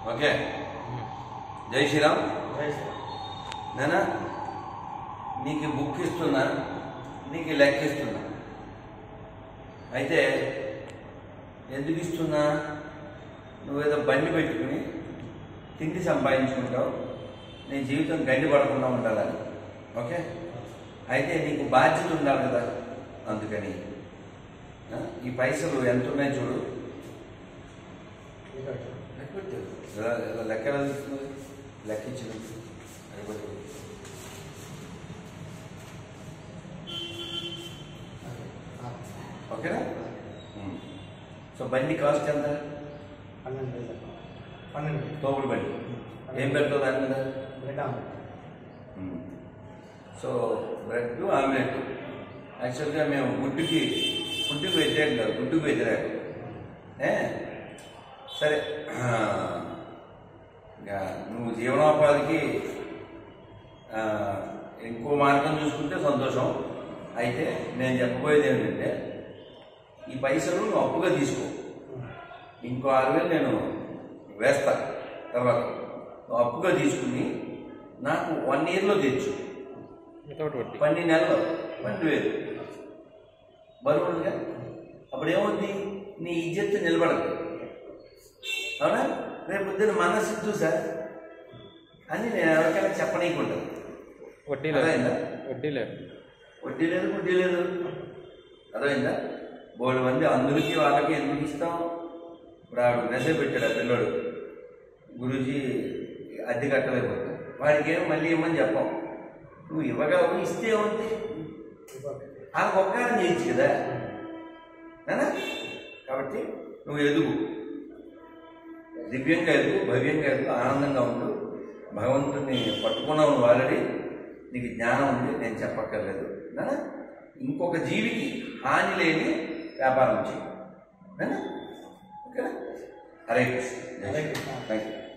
Okay జై శ్రీరామ్ నేనా నీకు బుక్ ఇస్తున్నా నీకు లెక్క ఇస్తున్నా అయితే ఎందుకు ఇస్తున్నా నువ్వేదో బండి పెట్టుకుని తిండి సంపాదించుకుంటావు నీ జీవితం గడ్డి పడకుండా ఉండాలని ఓకే అయితే నీకు బాధ్యత ఉండాలి కదా అందుకని ఆ, ఈ పైసలు ఎంత ఉన్నాయి చూడు లెక్క పెట్టు. ఎలా ఎలా లెక్క ఎలా తీస్తున్నది లెక్క ఇచ్చినట్టు అది పెట్టు. ఓకేనా ఉమ్. సో బండి కాస్ట్ ఎంత పన్నెండు వేలు పన్నెండు వేలు తోపుడు బండి ఏం పెడతావు దాని మీద bread omelette um. So bread omelette యాక్చువల్గా మేము గుడ్డుకి ఫుడ్కి వ్యతిరేకం కాదు గుడ్డుకు వ్యతిరేకం ఏ సరే ఆ, ఇంకా నువ్వు జీవనోపాధికి ఆ, ఇంకో మార్గం చూసుకుంటే సంతోషం అయితే నేను చెప్పబోయేది ఏంటంటే ఈ పైసలు నువ్వు అప్పుగా తీసుకో ఇంకో ఆరు వేలు నేను వేస్తా తర్వాత నువ్వు అప్పుగా తీసుకుని నాకు వన్ ఇయర్లో తెచ్చు వితౌట్ వడ్డీ పన్నెండు నెలలు పన్నెండు వేలు బరువు ఉండదుగా అప్పుడు ఏమవుద్ది నీ ఇజ్జత్ నిలబడదు అవునా రేపు పొద్దున్న మనసిద్దు సార్ అని నేను ఎవరికైనా చెప్పనీయకుంటాను వడ్డీ లేదు అర్థమైందా వడ్డీ లేదు వడ్డీ లేదు వడ్డీ లేదు అర్థమైందా బోడు మంది అందరికీ వాళ్ళకి ఎందుకు ఇస్తాం ఇప్పుడు ఆవిడ మెసేజ్ పెట్టాడు ఆ పిల్లోడు గురూజీ అద్దె కట్టలేకపోతే వాడికి ఏమో మళ్ళీ ఇవ్వమని చెప్పాం నువ్వు ఇవ్వగలవు ఇస్తే ఏముంది వాళ్ళకి ఉపకారం చేయొచ్చు కదా నానా? కాబట్టి నువ్వు ఎదుగు దివ్యంగా ఎదుగు భవ్యంగా ఎదుగు ఆనందంగా ఉండు భగవంతుని పట్టుకున్నావు నువ్వు ఆల్రెడీ నీకు జ్ఞానం ఉంది నేను చెప్పక్కర్లేదు నానా? ఇంకొక జీవికి హాని లేని వ్యాపారం చేయి నానా? ఓకేనా హరే కృష్ణ హరే కృష్ణ. Thank you